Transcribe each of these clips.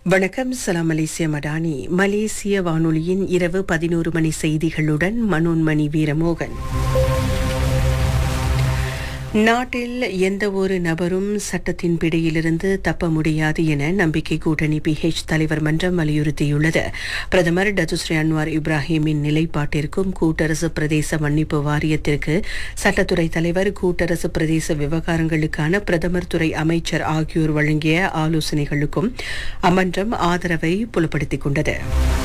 வணக்கம் சலாம் மலேசிய மடானி மலேசிய வானொலியின் இரவு பதினோரு மணி செய்திகளுடன் மனோன்மணி வீரமோகன் நாட்டில் எந்த ஒரு நபரும் சட்டத்தின் பிடியிலிருந்து தப்ப முடியாது என நம்பிக்கை கூட்டணி பிஹெச் தலைவர் மன்றம் வலியுறுத்தியுள்ளது பிரதமர் டத்துஸ்ரீ அன்வார் இப்ராஹிமின் நிலைப்பாட்டிற்கும் கூட்டரசு பிரதேச மன்னிப்பு வாரியத்திற்கு சட்டத்துறை தலைவர் கூட்டரசு பிரதேச விவகாரங்களுக்கான பிரதமர் துறை அமைச்சர் ஆகியோர் வழங்கிய ஆலோசனைகளுக்கும் அம்மன்றம் ஆதரவை புலப்படுத்திக் கொண்டது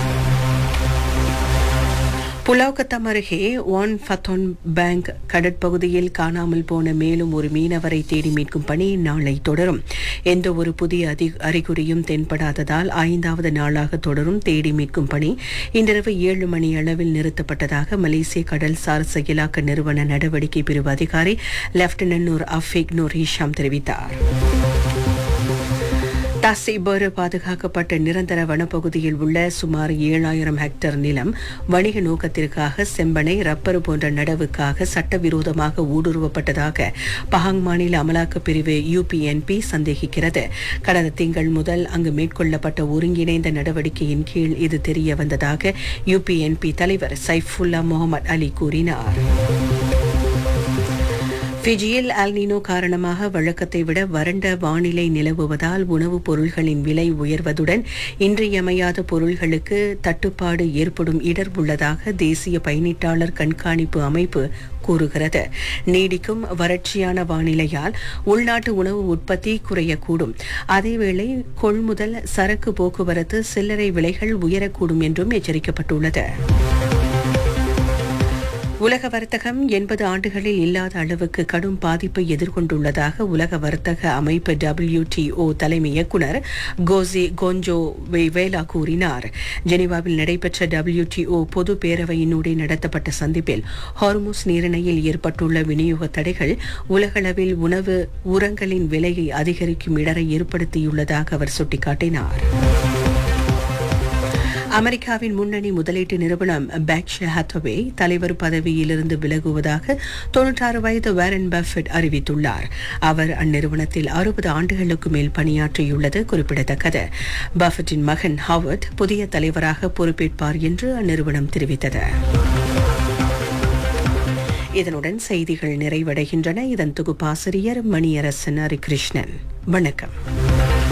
புலாவ் அருகே ஒன் ஃபத்தோன் பேங்க் கடற்பகுதியில் காணாமல் போன மேலும் ஒரு மீனவரை தேடி மீட்கும் பணி நாளை தொடரும் எந்த ஒரு புதிய அதி அறிகுறியும் தென்படாததால் ஐந்தாவது நாளாக தொடரும் தேடி மீட்கும் பணி இன்றிரவு ஏழு மணி அளவில் நிறுத்தப்பட்டதாக மலேசிய கடல்சார் செயலாக்க நிறுவன நடவடிக்கை பிரிவு அதிகாரி lieutenant Noor Afiq Noor Hisham தெரிவித்தார் தசைபர் பாதுகாக்கப்பட்ட நிரந்தர வனப்பகுதியில் உள்ள சுமார் ஏழாயிரம் ஹெக்டேர் நிலம் வணிக நோக்கத்திற்காக செம்பனை ரப்பர் போன்ற நடவுக்காக சட்டவிரோதமாக ஊடுருவப்பட்டதாக பஹாங் மாநில அமலாக்கப் பிரிவு யுபிஎன்பி சந்தேகிக்கிறது கடந்த திங்கள் முதல் அங்கு மேற்கொள்ளப்பட்ட ஒருங்கிணைந்த நடவடிக்கையின் கீழ் இது தெரிய வந்ததாக யுபிஎன்பி தலைவர் சைஃபுல்லா முகமது அலி கூறினார் ஃபிஜியில் அல்னினோ காரணமாக வழக்கத்தை விட வறண்ட வானிலை நிலவுவதால் உணவுப் பொருள்களின் விலை உயர்வதுடன் இன்றியமையாத பொருள்களுக்கு தட்டுப்பாடு ஏற்படும் இடர் உள்ளதாக தேசிய பயணீட்டாளர் கண்காணிப்பு அமைப்பு கூறுகிறது நீடிக்கும் வறட்சியான வானிலையால் உள்நாட்டு உணவு உற்பத்தி குறையக்கூடும் அதேவேளை கொள்முதல் சரக்கு போக்குவரத்து சில்லறை விலைகள் உயரக்கூடும் என்றும் எச்சரிக்கப்பட்டுள்ளது உலக வர்த்தகம் எண்பது ஆண்டுகளில் இல்லாத அளவுக்கு கடும் பாதிப்பை எதிர்கொண்டுள்ளதாக உலக வர்த்தக அமைப்பு டபிள்யூடிஓ தலைமை இயக்குநர் கோசி கோஞ்சோ வேலா கூறினார் ஜெனீவாவில் நடைபெற்ற டபிள்யூடிஓ பொது பேரவையினூடே நடத்தப்பட்ட சந்திப்பில் ஹார்முஸ் நீரிணையில் ஏற்பட்டுள்ள விநியோக தடைகள் உலகளவில் உணவு உரங்களின் விலையை அதிகரிக்கும் இடரை ஏற்படுத்தியுள்ளதாக அவர் சுட்டிக்காட்டினார் அமெரிக்காவின் முன்னணி முதலீட்டு நிறுவனம் பேக்ஷா ஹாத்தவே தலைவர் பதவியிலிருந்து விலகுவதாக தொன்னூற்றாறு வயது வேரன் பஃபெட் அறிவித்துள்ளார் அவர் அந்நிறுவனத்தில் அறுபது ஆண்டுகளுக்கு மேல் பணியாற்றியுள்ளது குறிப்பிடத்தக்கது பஃபெட்டின் மகன் ஹாவர்ட் புதிய தலைவராக பொறுப்பேற்பார் என்று அந்நிறுவனம் தெரிவித்தது இதனுடன் செய்திகள் நிறைவடைகின்றன இதன் தொகுப்பாசிரியர் மணியரசன் ஹரிகிருஷ்ணன் வணக்கம்